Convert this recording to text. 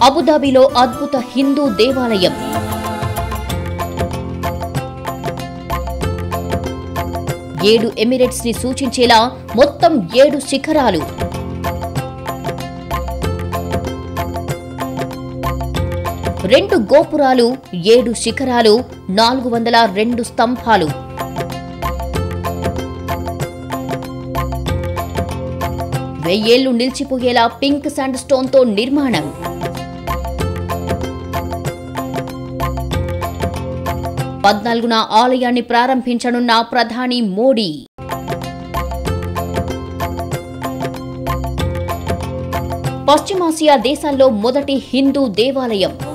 అబుదాబిలో అద్భుత హిందూ దేవాలయం ఏడు ఎమిరేట్స్ ని సూచించేలా మొత్తం ఏడు శిఖరాలు రెండు గోపురాలు ఏడు శిఖరాలు నాలుగు వందల రెండు స్తంభాలు వెయ్యేళ్లు నిలిచిపోయేలా పింక్ శాండ్ స్టోన్తో నిర్మాణం పద్నాలుగున ఆలయాన్ని ప్రారంభించనున్న ప్రధాని మోడీ పశ్చిమాసియా దేశాల్లో మొదటి హిందూ దేవాలయం